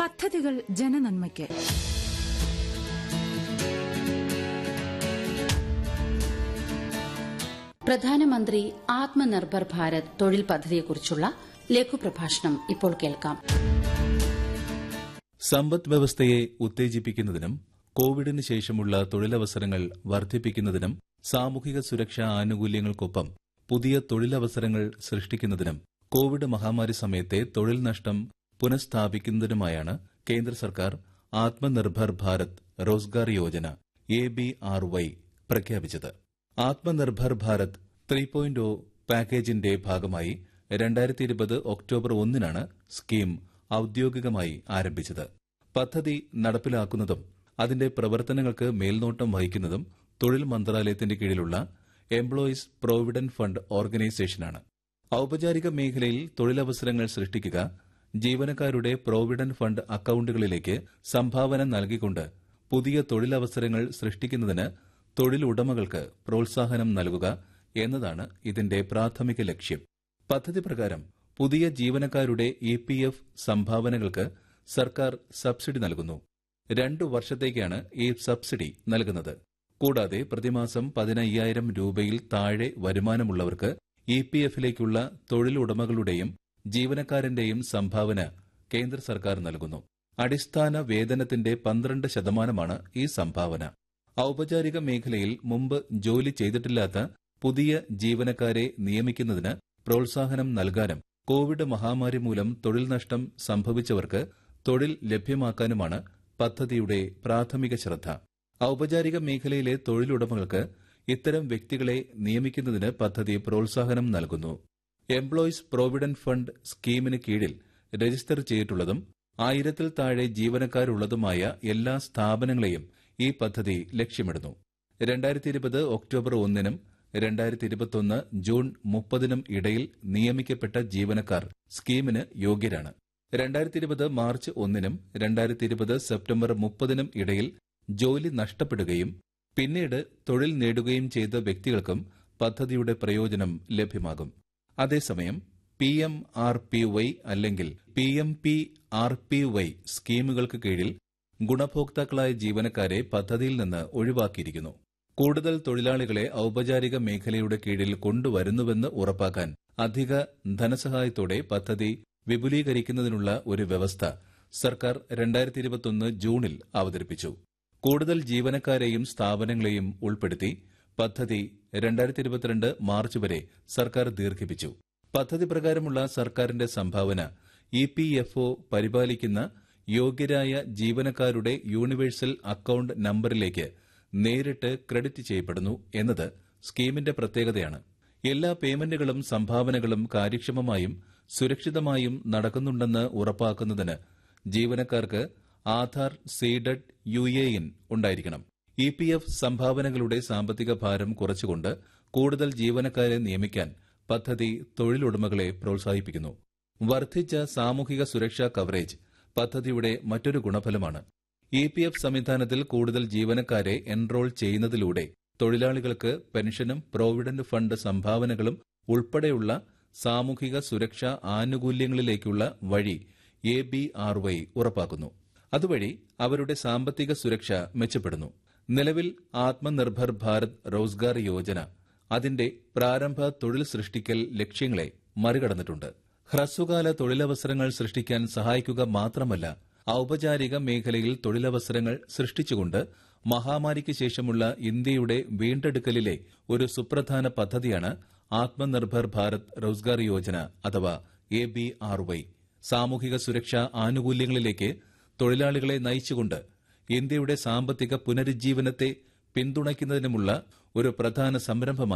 പദ്ധതികൾ ജനനന്മയ്ക്ക് പ്രധാനമന്ത്രി ആത്മനിർഭർ ഭാരത് തൊഴിൽ പദ്ധതിയെക്കുറിച്ചുള്ള ലഘുപ്രഭാഷണം ഇപ്പോൾ കേൾക്കാം സമ്പദ് വ്യവസ്ഥയെ ഉത്തേജിപ്പിക്കുന്നതിനും കോവിഡിന് ശേഷമുള്ള തൊഴിലവസരങ്ങൾ വർദ്ധിപ്പിക്കുന്നതിനും സാമൂഹിക സുരക്ഷാ ആനുകൂല്യങ്ങൾക്കൊപ്പം പുതിയ തൊഴിലവസരങ്ങൾ സൃഷ്ടിക്കുന്നതിനും കോവിഡ് മഹാമാരി സമയത്തെ തൊഴിൽ നഷ്ടം പുനഃസ്ഥാപിക്കുന്നതിനുമായാണ് കേന്ദ്ര സർക്കാർ Atmanirbhar Bharat Rozgar Yojana A B R Y പ്രഖ്യാപിച്ചത് Atmanirbhar Bharat three point O പാക്കേജിന്റെ ഭാഗമായി രണ്ടായിരത്തി ഇരുപത് ഒക്ടോബർ ഒന്നിനാണ് സ്കീം ഔദ്യോഗികമായി ആരംഭിച്ചത് പദ്ധതി നടപ്പിലാക്കുന്നതും അതിന്റെ പ്രവർത്തനങ്ങൾക്ക് മേൽനോട്ടം വഹിക്കുന്നതും തൊഴിൽ മന്ത്രാലയത്തിന്റെ കീഴിലുള്ള എംപ്ലോയീസ് പ്രോവിഡന്റ് ഫണ്ട് ഓർഗനൈസേഷനാണ് ഔപചാരിക മേഖലയിൽ തൊഴിലവസരങ്ങൾ സൃഷ്ടിക്കുക ജീവനക്കാരുടെ പ്രോവിഡന്റ് ഫണ്ട് അക്കൌണ്ടുകളിലേക്ക് സംഭാവന നൽകിക്കൊണ്ട് പുതിയ തൊഴിലവസരങ്ങൾ സൃഷ്ടിക്കുന്നതിന് തൊഴിലുടമകൾക്ക് പ്രോത്സാഹനം നൽകുക എന്നതാണ് ഇതിന്റെ പ്രാഥമിക ലക്ഷ്യം പദ്ധതി പ്രകാരം പുതിയ ജീവനക്കാരുടെ ഇ പി എഫ് സംഭാവനകൾക്ക് സർക്കാർ സബ്സിഡി നൽകുന്നു രണ്ടു വർഷത്തേക്കാണ് ഈ സബ്സിഡി നൽകുന്നത് കൂടാതെ പ്രതിമാസം പതിനയ്യായിരം രൂപയിൽ താഴെ വരുമാനമുള്ളവർക്ക് ഇ പി എഫിലേക്കുള്ള തൊഴിലുടമകളുടെയും ജീവനക്കാരന്റെയും സംഭാവന കേന്ദ്ര സർക്കാർ നൽകുന്നു അടിസ്ഥാന വേതനത്തിന്റെ പന്ത്രണ്ട് ശതമാനമാണ് ഈ സംഭാവന ഔപചാരിക മേഖലയിൽ മുമ്പ് ജോലി ചെയ്തിട്ടില്ലാത്ത പുതിയ ജീവനക്കാരെ നിയമിക്കുന്നതിന് പ്രോത്സാഹനം നൽകാനും കോവിഡ് മഹാമാരി മൂലം തൊഴിൽ നഷ്ടം സംഭവിച്ചവർക്ക് തൊഴിൽ ലഭ്യമാക്കാനുമാണ് പദ്ധതിയുടെ പ്രാഥമിക ശ്രദ്ധ ഔപചാരിക മേഖലയിലെ തൊഴിലുടമകൾക്ക് ഇത്തരം വ്യക്തികളെ നിയമിക്കുന്നതിന് പദ്ധതി പ്രോത്സാഹനം നൽകുന്നു എംപ്ലോയീസ് പ്രോവിഡന്റ് ഫണ്ട് സ്കീമിന് കീഴിൽ രജിസ്റ്റർ ചെയ്തിട്ടുള്ളതും ആയിരത്തിൽ താഴെ ജീവനക്കാരുള്ളതുമായ എല്ലാ സ്ഥാപനങ്ങളെയും ഈ പദ്ധതി ലക്ഷ്യമിടുന്നു രണ്ടായിരത്തി ഇരുപത് ഒക്ടോബർ ഒന്നിനും രണ്ടായിരത്തി ഇരുപത്തൊന്ന് ജൂൺ മുപ്പതിനും ഇടയിൽ നിയമിക്കപ്പെട്ട ജീവനക്കാർ സ്കീമിന് യോഗ്യരാണ് രണ്ടായിരത്തി ഇരുപത് മാർച്ച് ഒന്നിനും രണ്ടായിരത്തി ഇരുപത് സെപ്റ്റംബർ മുപ്പതിനും ഇടയിൽ ജോലി നഷ്ടപ്പെടുകയും പിന്നീട് തൊഴിൽ നേടുകയും ചെയ്ത വ്യക്തികൾക്കും പദ്ധതിയുടെ പ്രയോജനം ലഭ്യമാകും അതേസമയം P M R P Y അല്ലെങ്കിൽ P M P R P Y സ്കീമുകൾക്ക് കീഴിൽ ഗുണഭോക്താക്കളായ ജീവനക്കാരെ പദ്ധതിയിൽ നിന്ന് ഒഴിവാക്കിയിരിക്കുന്നു കൂടുതൽ തൊഴിലാളികളെ ഔപചാരിക മേഖലയുടെ കീഴിൽ കൊണ്ടുവരുന്നുവെന്ന് ഉറപ്പാക്കാൻ അധിക ധനസഹായത്തോടെ പദ്ധതി വിപുലീകരിക്കുന്നതിനുള്ള ഒരു വ്യവസ്ഥ സർക്കാർ രണ്ടായിരത്തി ഇരുപത്തൊന്ന് ജൂണിൽ അവതരിപ്പിച്ചു കൂടുതൽ ജീവനക്കാരെയും സ്ഥാപനങ്ങളെയും ഉൾപ്പെടുത്തി പദ്ധതി രണ്ടായിരത്തി ഇരുപത്തിരണ്ട് മാർച്ച് വരെ സർക്കാർ ദീർഘിപ്പിച്ചു പദ്ധതി പ്രകാരമുള്ള സർക്കാരിന്റെ സംഭാവന ഇ പി എഫ് ഒ പരിപാലിക്കുന്ന യോഗ്യരായ ജീവനക്കാരുടെ യൂണിവേഴ്സൽ അക്കൌണ്ട് നമ്പറിലേക്ക് നേരിട്ട് ക്രെഡിറ്റ് ചെയ്യപ്പെടുന്നു എന്നത് സ്കീമിന്റെ പ്രത്യേകതയാണ് എല്ലാ പേയ്മെന്റുകളും സംഭാവനകളും കാര്യക്ഷമമായും സുരക്ഷിതമായും നടക്കുന്നുണ്ടെന്ന് ഉറപ്പാക്കുന്നതിന് ജീവനക്കാർക്ക് Aadhaar seeded U A N ഉണ്ടായിരിക്കണം ഇ പി എഫ് സംഭാവനകളുടെ സാമ്പത്തിക ഭാരം കുറച്ചുകൊണ്ട് കൂടുതൽ ജീവനക്കാരെ നിയമിക്കാൻ പദ്ധതി തൊഴിലുടമകളെ പ്രോത്സാഹിപ്പിക്കുന്നു വർദ്ധിച്ച സാമൂഹിക സുരക്ഷാ കവറേജ് പദ്ധതിയുടെ മറ്റൊരു ഗുണഫലമാണ് ഇ പി എഫ് സംവിധാനത്തിൽ കൂടുതൽ ജീവനക്കാരെ എൻറോൾ ചെയ്യുന്നതിലൂടെ തൊഴിലാളികൾക്ക് പെൻഷനും പ്രോവിഡന്റ് ഫണ്ട് സംഭാവനകളും ഉൾപ്പെടെയുള്ള സാമൂഹിക സുരക്ഷാ ആനുകൂല്യങ്ങളിലേക്കുള്ള വഴി എ ബി ആർ വൈ ഉറപ്പാക്കുന്നു അതുവഴി അവരുടെ സാമ്പത്തിക സുരക്ഷ മെച്ചപ്പെടുന്നു നിലവിൽ ആത്മനിർഭർ ഭാരത് റോസ്ഗാർ യോജന അതിന്റെ പ്രാരംഭ തൊഴിൽ സൃഷ്ടിക്കൽ ലക്ഷ്യങ്ങളെ മറികടന്നിട്ടുണ്ട് ഹ്രസ്വകാല തൊഴിലവസരങ്ങൾ സൃഷ്ടിക്കാൻ സഹായിക്കുക മാത്രമല്ല ഔപചാരിക മേഖലയിൽ തൊഴിലവസരങ്ങൾ സൃഷ്ടിച്ചുകൊണ്ട് മഹാമാരിക്ക് ശേഷമുള്ള ഇന്ത്യയുടെ വീണ്ടെടുക്കലിലെ ഒരു സുപ്രധാന പദ്ധതിയാണ് ആത്മനിർഭർ ഭാരത് റോസ്ഗാർ യോജന അഥവാ എ ബി ആർ വൈ സാമൂഹിക സുരക്ഷാ ആനുകൂല്യങ്ങളിലേക്ക് തൊഴിലാളികളെ നയിച്ചുകൊണ്ട് ഇന്ത്യയുടെ സാമ്പത്തിക പുനരുജ്ജീവനത്തെ പിന്തുണയ്ക്കുന്നതിനുമുള്ള ഒരു പ്രധാന സംരംഭമായി